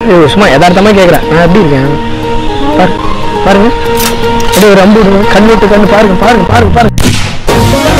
ஏய், சும்மா யதார்த்தமா கேட்குறேன் நான் எப்படி இருக்கேன் பாரு பாருங்க அப்படியே ஒரு அம்பு விடுங்க கண் விட்டு கண்ணு பாருங்க பாருங்க பாருங்க பாருங்க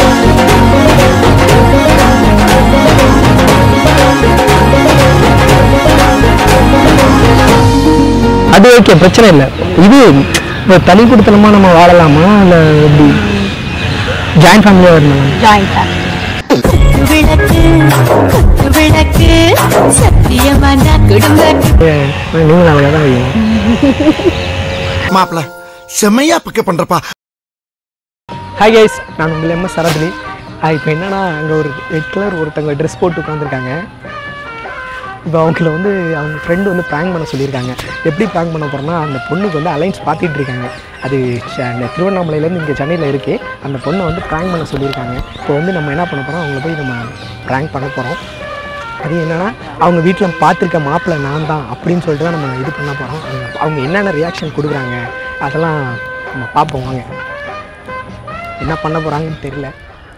அது ஓகே பிரச்சனை இல்லை இது இப்போ தனி கொடுத்தனமா நம்ம வாழலாமா இல்லை எப்படி ஜாயின்ட் ஃபேமிலியாக வரணும் ஜாயிண்ட் ஃபேமிலி விளக்கு விளக்கு சத்தியமான குடும்ப நீங்களும் அழகாக தான் இருக்கீங்க மாப்பிள செம்மையா பிக்கப் பண்றப்பா ஹாய் கைஸ் நான் உங்கள் எம்எஸ் சரத்னி இப்போ என்னன்னா அங்கே ஒரு ரெட் கலர் ஒருத்தவங்க ட்ரெஸ் போட்டு உட்காந்துருக்காங்க இப்போ அவங்கள வந்து அவங்க ஃப்ரெண்டு வந்து ப்ராங்க் பண்ண சொல்லியிருக்காங்க எப்படி ப்ராங்க் பண்ண போகிறோம்னா அந்த பொண்ணுக்கு வந்து அலைன்ஸ் பார்த்துட்டு இருக்காங்க அது ச- அந்த திருவண்ணாமலையிலேருந்து இங்கே சென்னையில் இருக்குது அந்த பொண்ணை வந்து ப்ராங்க் பண்ண சொல்லியிருக்காங்க இப்போ வந்து நம்ம என்ன பண்ண போகிறோம் அவங்கள போய் நம்ம ப்ராங்க் பண்ண போகிறோம் அது என்னன்னா அவங்க வீட்டில் பார்த்துருக்க மாப்பிள்ளை நான் தான் அப்படின்னு சொல்லிட்டு தான் நம்ம இது பண்ண போகிறோம் அவங்க என்னென்ன ரியாக்ஷன் கொடுக்குறாங்க அதெல்லாம் நம்ம பார்ப்போம் வாங்க என்ன பண்ண போகிறாங்கன்னு தெரியல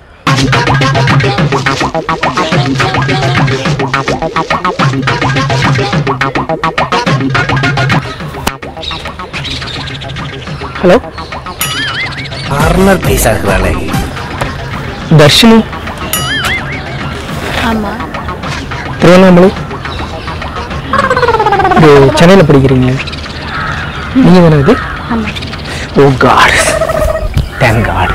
ஹலோ கார்னர் பைசா இருக்கிறாளே தர்ஷினி ஆமா திருவண்ணாமலை இது சென்னையில் படிக்கிறீங்க நீங்கள் தானே இது ஆமா ஓ காட் தேங்க் காட்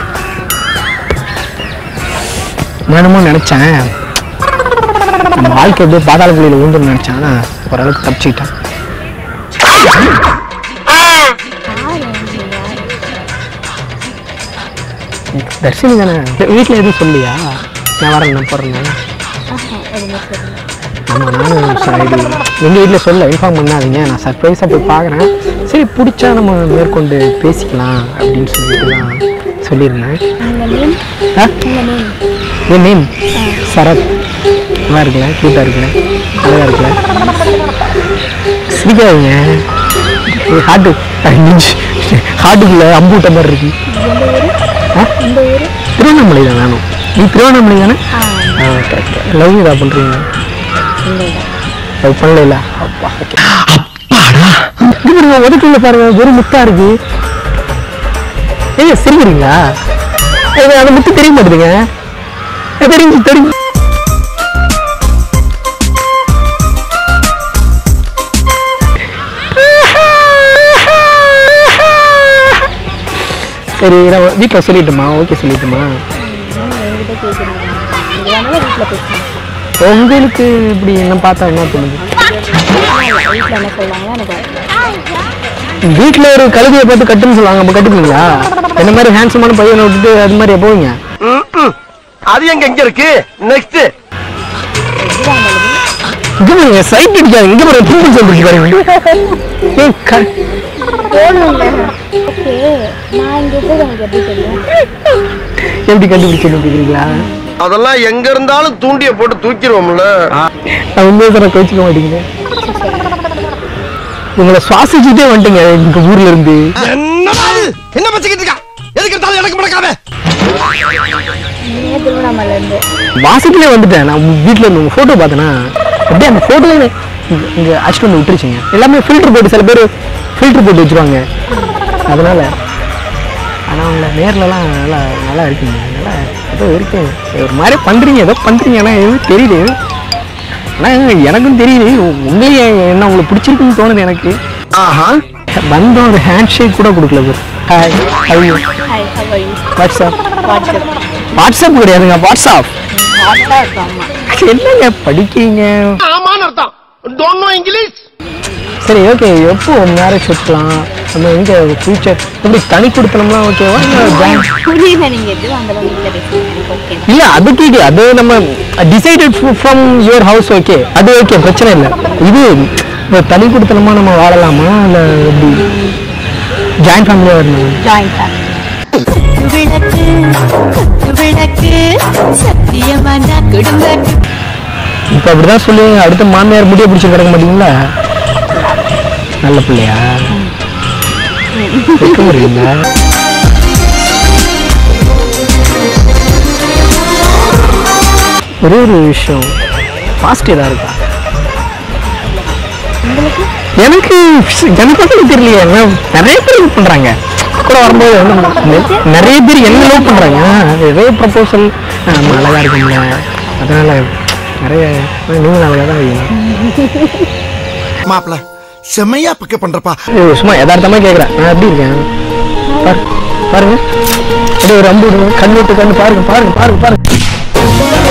நானுமோ நினச்சேன் நம்ம வாழ்க்கை எப்படியோ பாதாள குழியில் ஊந்துன்னு நினச்சேன் ஆனால் ஓரளவுக்கு தப்பிச்சுக்கிட்டேன் தர்ஷினி தானே வீட்டில் எதுவும் சொல்லியா நான் வரேன் நான் போடுறேன் ஆமாம் நானும் சரி எங்கள் வீட்டில் சொல்ல இன்ஃபார்ம் பண்ணாதீங்க நான் சர்ப்ரைஸாக போய் பார்க்குறேன் சரி பிடிச்சா நம்ம மேற்கொண்டு பேசிக்கலாம் அப்படின்னு சொல்லிட்டு தான் சொல்லியிருந்தேன் ஆ என் நேம் சரத் நல்லா இருக்குல்ல க்யூட்டாக இருக்குல்ல அழகாக இருக்குல்ல சிரிக்காதீங்க ஹார்ட்டு ஹார்ட்டுக்குள்ள அம்பூட்ட மாதிரி இருக்கு ஆ? திருவண்ணாமலை தான் வேணும் நீ திருவண்ணாமலை தானே ஆ ஓகே ஓகே லவ் இதா பண்ணுறீங்க லவ் பண்ணல அப்பா ஓகே அப்பாடா இது பாருங்க உதட்டுல பாருங்க வெறும் முத்தா இருக்கு ஏய் சிரிக்கிறீங்களா ஏய் அந்த முத்து தெரிய மாட்டேதுங்க ஏய், தெரியும் தெரியும் சரி நான் வீட்டில் சொல்லிட்டுமா ஓகே சொல்லிட்டுமா உங்களுக்கு இப்படி என்ன பார்த்தா என்ன தோணுது வீட்டில் என்ன சொல்லுவாங்க எனக்கு வீட்டில் ஒரு கழுதையை பார்த்து கட்டுன்னு சொல்லுவாங்க அப்போ கட்டுப்பீங்களா என்ன மாதிரி ஹேண்ட்ஸமான பையனை விட்டுட்டு அது மாதிரி போவீங்க அது எங்க எங்க இருக்கு நெக்ஸ்ட் இங்க பாருங்க சைட் அடிக்காது இங்க பாருங்க பூ சொல்றீங்க பாருங்க ஏய், க- போகணுங்க ஓகே நான் இங்கே இருக்கிறது எனக்கு எப்படி தெரியும் எப்படி கண்டுபிடிச்சு கேக்குறீங்களா அதெல்லாம் எங்க இருந்தாலும் தூண்டிய போட்டு தூக்கிடுவோம்ல நான் உண்மையை தர கோச்சிக்க மாட்டேங்க உங்களை சுவாசிச்சுட்டே வந்துட்டீங்க எங்க ஊர்ல இருந்து என்னடா இது? என்ன பச்சிக்கிட்டு இருக்கா எதுக்கு எடுத்தாலும் எனக்கு முடக்காம நீங்கள் திருவண்ணாமலேருந்து வாசத்திலே வந்துட்டேன் நான் உங்க வீட்டில் இருந்து உங்கள் ஃபோட்டோ பார்த்தேன்னா அப்படியே அந்த ஃபோட்டோவே இங்கே அடிச்சுட்டு வந்து விட்டுருச்சுங்க எல்லாமே ஃபில்டர் போட்டு சில பேர் ஃபில்டர் போட்டு வச்சுருவாங்க அதனால ஆனால் அவங்கள நேர்லலாம் நல்லா நல்லா இருக்குங்க நல்லா ஏதோ இருக்கு ஒரு மாதிரி பண்ணுறீங்க ஏதோ பண்ணுறீங்க ஆனால் எதுவும் தெரியல ஆனால் எனக்கும் தெரியுது உங்களையும் என்ன உங்களுக்கு பிடிச்சிருக்குன்னு தோணுது எனக்கு ஆஹா வந்தோம் ஒரு ஹேண்ட் ஷேக் கூட கொடுக்கல sir hi hi hi Hawaii what's up what's up WhatsApp கிடையாதுங்க வாட்ஸ்அப் வாட்ஸ்அப் ஆமாம் என்னங்க படிக்கிறீங்க ஆமான்னு அர்த்தம் டோன்ட் நோ இங்கிலீஷ் சரி ஓகே எப்போ மேரேஜ் வச்சுக்கலாம் நம்ம எங்க ஃபியூச்சர் இப்படி தனி கொடுத்தனம்லாம் ஓகேவா இல்லை புரியல நீங்கள் எப்படி அந்த வீட்டில் பேசுகிறீங்க எனக்கு ஓகே இல்லை அது கேக்கு அது நம்ம decided from your house okay அது ஓகே பிரச்சனை இல்லை இது இப்போ தனி கொடுத்தனமா நம்ம வாழலாமா இல்லை எப்படி ஜாயின்ட் ஃபேமிலியாக வரணும் ஜாயிண்ட் ஃபேமிலி விளக்கு விளக்கு சத்தியமான குடும்ப இப்போ அப்படிதான் சொல்லி அடுத்த மாமியார் முடிய பிடிச்சி கிடக்க மாட்டீங்களா நல்ல பிள்ளையா வைக்க முடியல ஒரே ஒரு விஷயம் ஃபாஸ்ட் ஏதா இருக்கா உங்களுக்கு எனக்கு எனக்கு பத்தி தெரியலையே நான் நிறைய பேர் லவ் பண்றாங்க கூட வரும்போது வந்து நெ- நிறைய பேர் என்ன லவ் பண்றாங்க நிறைய ப்ரப்போசல் நம்ம அழகா இருக்கீங்க அதனால நிறைய நீங்களும் அழகா தான் இருக்கீங்க மாப்பிள செம்மையா பிக்கப் பண்றப்பா ஏய், சும்மா யதார்த்தமா கேக்குறேன் நான் எப்படி இருக்கேன் பாரு பாருங்க அப்படியே ஒரு அம்பு விடுங்க கண் விட்டு கண்ணு பாருங்க பாருங்க பாருங்க பாருங்க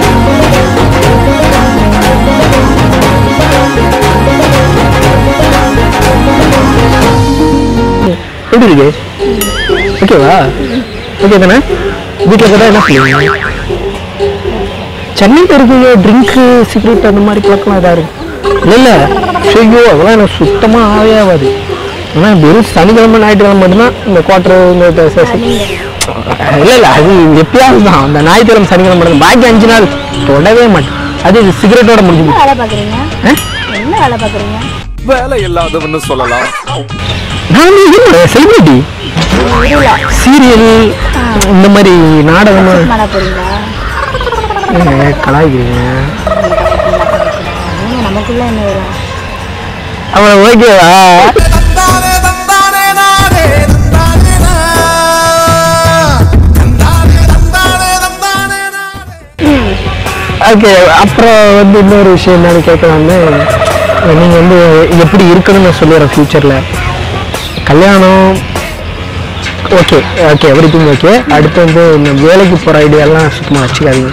எப்படி இருக்கு ஓகேவா ஓகே தானே வீட்டில் கூட என்ன சொல்லுவீங்க சென்னையில் இருக்கீங்க ட்ரிங்க்கு சிகரெட் அந்த மாதிரி பழக்கம் ஏதாவது இருக்கு இல்லை இல்லை ஐயோ அதெல்லாம் எனக்கு சுத்தமாக ஆகவே ஆகாது ஆனால் வெறும் சனிக்கிழமை ஞாயிற்றுக்கிழமை மட்டும்தான் இந்த குவார்டர் இந்த த- ச- ச- இல்லை இல்லை அது எப்பயாவது தான் அந்த ஞாயிற்றுக்கிழமை சனிக்கிழமை மட்டும் பாக்கி அஞ்சு நாள் தொடவே மாட்டேன் அது சிகரெட்டோட முடிஞ்சு என்ன வேலை பார்க்குறீங்க ஆ? என்ன வேலை பார்க்குறீங்க வேலை இல்லாதவன்னு சொல்லலாம் நான் செலிபிரிட்டி சீரியல் இந்த மாதிரி நாடகம் பண்ண போறீங்களா ஏங்க, கலாய்க்கிறீங்க நீங்க நமக்குள்ள என்ன வரும் அவன் ஓகேவா ஓகே அப்புறம் வந்து இன்னொரு விஷயம் என்னன்னு கேட்கலாம்னு நீங்கள் வந்து எப்படி இருக்கணும்னு நான் சொல்லிடுறேன் ஃப்யூச்சரில் கல்யாணம் okay okay everything okay அடுத்து வந்து இந்த வேலைக்கு போகிற ஐடியாலாம் சுத்தமாக வச்சுக்காதீங்க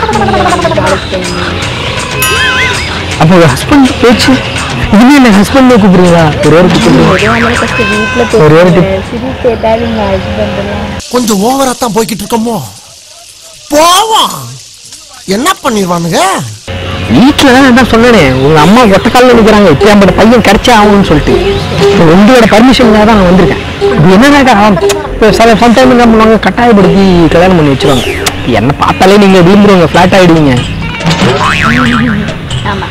அப்போ உங்கள் ஹஸ்பண்ட் பேச்சு இதுவே என்ன ஹஸ்பண்ட் கூப்பிடுறீங்களா ஒரு ஒரு கூப்பிடுறீங்க ஃபர்ஸ்ட் வீட்டில் ஒரு ஒரு பேசுங்க சிரி கேட்டாலும் எங்கள் ஹஸ்பண்ட்லாம் கொஞ்சம் ஓவரா தான் போய்கிட்டு இருக்கோமோ போவோம் என்ன பண்ணிடுவானுங்க வீட்டில் தான் நான் தான் சொன்னேனே உங்கள் அம்மா ஒத்த காலில் நிற்கிறாங்க இப்போ நம்ம பையன் கிடைச்சே ஆகணும்னு சொல்லிட்டு இப்போ உங்களோட பர்மிஷனுக்காக தான் நான் வந்திருக்கேன் இது என்னன்னாக்கா இப்போ சில சம்டைம் என்ன பண்ணுவாங்க கட்டாயப்படுத்தி கல்யாணம் பண்ணி வச்சிருவாங்க என்ன பார்த்தாலே நீங்கள் விரும்புறவங்க ஃப்ளாட் ஆகிடுவீங்க ஆமா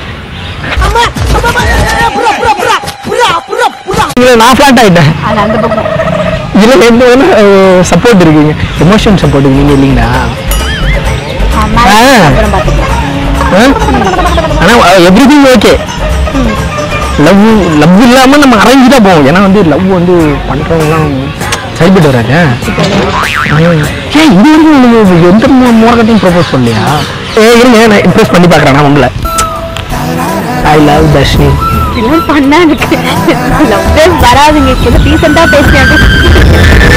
இல்லை நான் ஃப்ளாட் ஆகிட்டேன் அது அந்த பக்கம் இதில் எந்த சப்போர்ட் இருக்குங்க எமோஷன் சப்போர்ட் நீங்கள் இல்லைங்களா ஆமா ஆ. அப்புறம் பார்த்துக்கலாம் ஆனால் everything okay love love இல்லாமல் நம்ம அரேஞ்சு தான் போவோம் ஏன்னா வந்து லவ் வந்து பண்ணுறவங்கலாம் சரிப்பட்டு வராங்க ஏன் இது வரைக்கும் நீங்கள் எந்த மோரகத்தையும் ப்ரப்போஸ் பண்ணலையா ஏ இருங்க நான் இம்ப்ரெஸ் பண்ணி பார்க்குறேன் நான் உங்களை ஐ லவ் தர்ஷினி இதெல்லாம் பண்ணா எனக்கு லவ்வே வராதுங்க இப்போ ரீசெண்டாக பேசினாங்க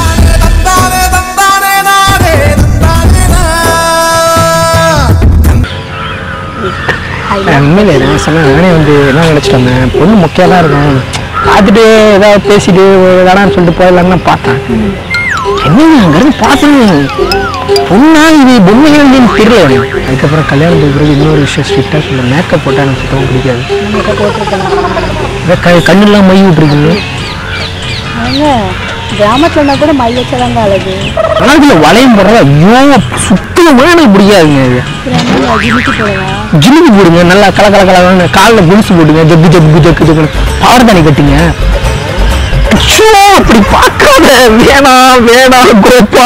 உண்மையிலே நான் சொன்னேன் நானே வந்து என்ன நினச்சிட்டு வந்தேன் பொண்ணு முக்கியம் தான் இருக்கும் பார்த்துட்டு ஏதாவது பேசிட்டு வேணான்னு சொல்லிட்டு போயிடலான்னு தான் பார்த்தேன் என்னங்க அங்கேருந்து பார்த்தேன் பொண்ணா இது பொம்மையே வந்து எனக்கு தெரியல எனக்கு. அதுக்கப்புறம் கல்யாணத்துக்கு பிறகு இன்னொரு விஷயம் ஸ்ட்ரிக்டாக சொல்ல மேக்கப் போட்டால் எனக்கு சுத்தமாக பிடிக்காது நமக்கு போட்டிருக்கலாம் இதை க கண்ணெல்லாம் மை விட்டுருக்கீங்க அவங்க கிராமத்துல இருந்தா கூட மை வச்சதாங்க அழகு ஆனால் இதில் வளையம் போடுறதா ஐயோ சுத்தமாக எனக்கு பிடிக்காதுங்க இது அப்புறம் என்ன ஜிமிக்கு போடலாம் ஜிலுக்கு போடுங்க நல்லா கல கல கலன்னு காலில் குடிசு போடுங்க ஜக்கு ஜக்கு ஜக்கு ஜக்குன்னு பவர் தண்ணி கட்டுங்க ஐயோ அப்படி பார்க்காத வேணாம் வேணாம் கோப்பா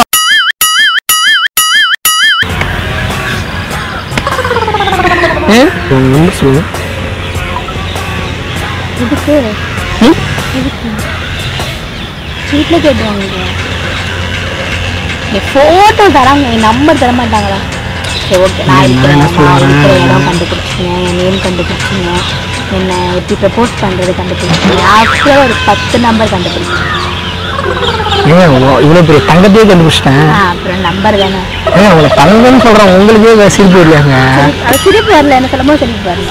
ஏ ஒன்று சொல்லு இதுக்கு ம்? வீட்டில் கேட்டுருவாங்க என் ஃபோட்டோ தராங்க என் நம்பர் தர மாட்டாங்களா சரி ஓகே நான் இருக்கிறேன் நான் இருக்கிற இடம் கண்டுபிடிச்சிங்க என் நேம் கண்டுபிடிச்சிங்க என்ன எப்படி ப்ரப்போஸ் பண்ணுறது கண்டுபிடிச்சிங்க ஆக்சுவலாக ஒரு பத்து நம்பர் கண்டுபிடிச்சிங்க ஏன் இவ்வளோ பெரிய தங்கத்தையே கண்டுபிடிச்சிட்டேன் ஆ அப்புறம் நம்பர் தானே ஏன் உங்களை தங்கம்னு சொல்கிறேன் உங்களுக்கே சிரிப்பு இல்லையாங்க அது சிரிப்பு வரல என்ன சொல்லும்போது சிரிப்பு வரல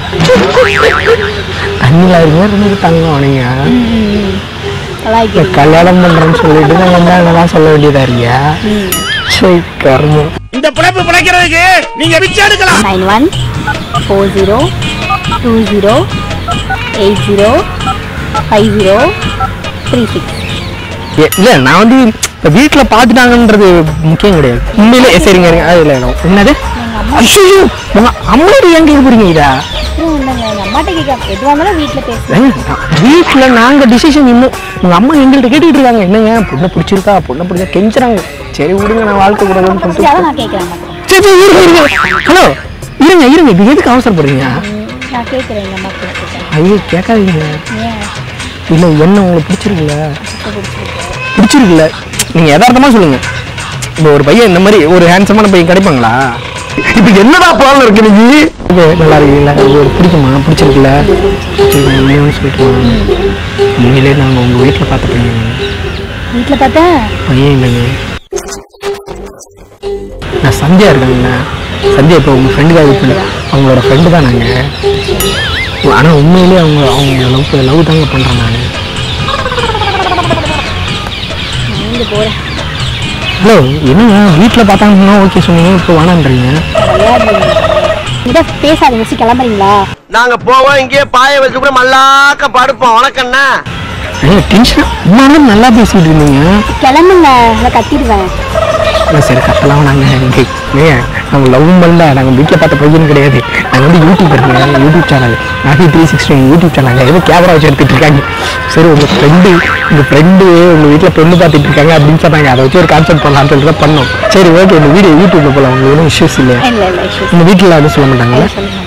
அன்னிலாயிரம் இருந்தது தங்கம் நீங்க கலாய்க்கு கல்யாணம் பண்ணுறேன்னு சொல்லிட்டு நம்ம வந்து என்னதான் சொல்ல வேண்டியதா இருக்கியா சரி கர்மம் இந்த பிழைப்பு பிழைக்கிறதுக்கு நீங்க பிச்சை எடுக்கலாம் nine one four zero two zero eight zero five zero three six ஏ- இல்ல நான் வந்து இப்ப வீட்டுல பாத்துட்டாங்கன்றது முக்கியம் கிடையாது உண்மையிலே சரிங்க இருங்க அது இல்ல இல்ல. என்னது ஐயோ உங்க அம்மா எங்க இருக்கிறீங்க இதா இல்லைங்க எங்கள் அம்மாட்ட கேட்க எதுவாக இருந்தாலும் வீட்டில் பேசுவேன் ஏங்க, நான் வீட்டுல நாங்க டிசிஷன் இன்னும் உங்க அம்மா எங்கள்கிட்ட கேட்டுட்டு இருக்காங்க என்னங்க பொண்ணை பிடிச்சிருக்கா பொண்ணை பிடிச்சா கெஞ்சுறாங்க சரி விடுங்க நான் வாழ்க்கை கூடாதுன்னு சொல்லிட்டு அதான் நான் கேட்குறேன் மட்டும் சரி சரி இருங்க இருங்க ஹலோ இருங்க இருங்க இது எதுக்கு அவசரப்படுறீங்க நான் கேட்குறேன் எங்கள் அம்மா கேட்குறேன் ஐயோ கேட்காதீங்க ஏன் இல்லை என்ன உங்களுக்கு பிடிச்சிருக்குல்ல பிடிச்சிருக்குல்ல நீங்கள் யதார்த்தமாக சொல்லுங்க இப்போ ஒரு பையன் இந்த மாதிரி ஒரு ஹேண்ட்ஸமான பையன் கிடைப்பாங்களா இப்போ என்னடா பிளான் இருக்கு நீ ஓகே நல்லா இருக்கீங்களா இது ஒரு பிடிக்குமா பிடிச்சிருக்குல்ல சரி, நான் உண்மையாவே சொல்லிட்டு உண்மையிலே நாங்கள் உங்கள் வீட்டில் பார்த்த பையன் வீட்டில் பார்த்தேன் பையன் இல்லைங்க நான் சந்தியா இருக்காங்கண்ணா சந்தியா இப்போ உங்கள் ஃப்ரெண்டுக்காக இப்போ அவங்களோட ஃப்ரெண்டு தான் நாங்கள் ஆனால் உண்மையிலேயே அவங்க அவங்க லவ் லவ் தாங்க பண்ணுறேன் நான் இங்கே போகிறேன் ஹலோ என்னங்க வீட்டில் பார்த்தாங்கன்னா ஓகே சொன்னீங்க இப்போ வேணான்றீங்க இதை பேசாதீங்க சி கிளம்புறீங்களா நாங்க போவோம் இங்கேயே பாய வச்சு கூட மல்லாக்க படுப்போம் வணக்கண்ணா ஏங்க டென்ஷன் அம்மாவே நல்லா பேசிட்டு இருந்தீங்க கிளம்புங்க அதை கத்திடுவேன் இல்லை சரி கட்டலாம் நாங்கள் இங்கே ஏன் நாங்கள் லவ் பண்ணல நாங்கள் வீட்டில் பார்த்த பையன் கிடையாது நாங்கள் வந்து யூடியூப் இருக்கீங்க யூடியூப் சேனல் நாகி த்ரீ சிக்ஸ்டி யூடியூப் சேனல் ஏதோ கேமரா வச்சு எடுத்துட்டு இருக்காங்க சரி உங்கள் ஃப்ரெண்டு உங்கள் ஃப்ரெண்டு உங்கள் வீட்டில் பொண்ணு பார்த்துட்டு இருக்காங்க அப்படின்னு சொன்னாங்க அதை வச்சு ஒரு கான்செப்ட் பண்ணலாம்னு சொல்லிட்டு தான் பண்ணோம் சரி ஓகே இந்த வீடியோ யூடியூப்ல போகலாம் உங்களுக்கு ஒன்றும் இஷ்யூஸ் இல்லையா இல்லை இல்லை இஷ்யூஸ் உங்கள் வீட்டில் எதுவும் சொல்ல மாட்டாங்களா சொல்லுங்க